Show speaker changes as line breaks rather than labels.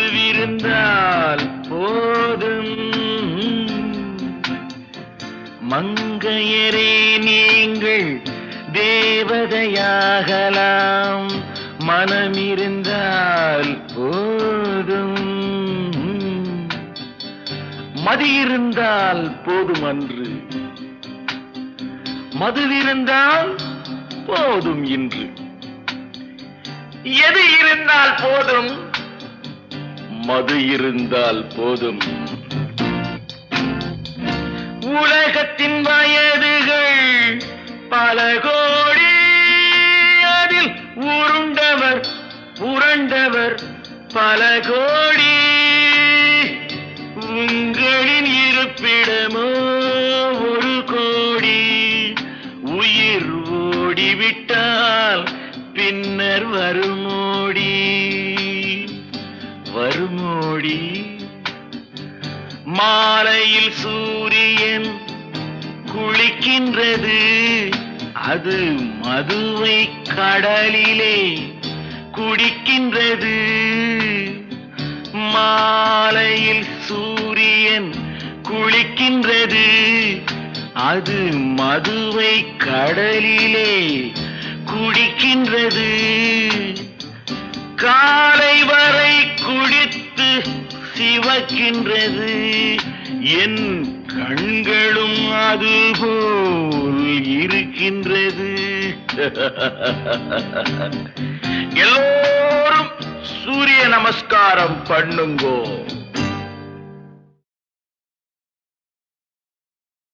மதுவிருந்தால் போதும் மங்கையரே நீங்கள் தேவதையாகலாம் மனமிருந்தால் போதும் மது இருந்தால் போதும் அன்று மதுவிருந்தால் போதும் இன்று எது இருந்தால் போதும் மது இருந்தால் போதும் உலகத்தின் வயதுகள் பல கோடி அதில் உருண்டவர் புரண்டவர் பல கோடி உங்களின் இருப்பிடமோ ஒரு கோடி உயிர் ஓடிவிட்டால் பின்னர் வருமோடி வருமோடி மாலையில் சூரியன் குளிக்கின்றது அது மதுவை கடலிலே குடிக்கின்றது மாலையில் சூரியன் குளிக்கின்றது அது மதுவை கடலிலே குடிக்கின்றது காலை வரை குடித்து சிவக்கின்றது என் கண்களும் அதுபோல் இருக்கின்றது எல்லோரும் சூரிய நமஸ்காரம் பண்ணுங்கோ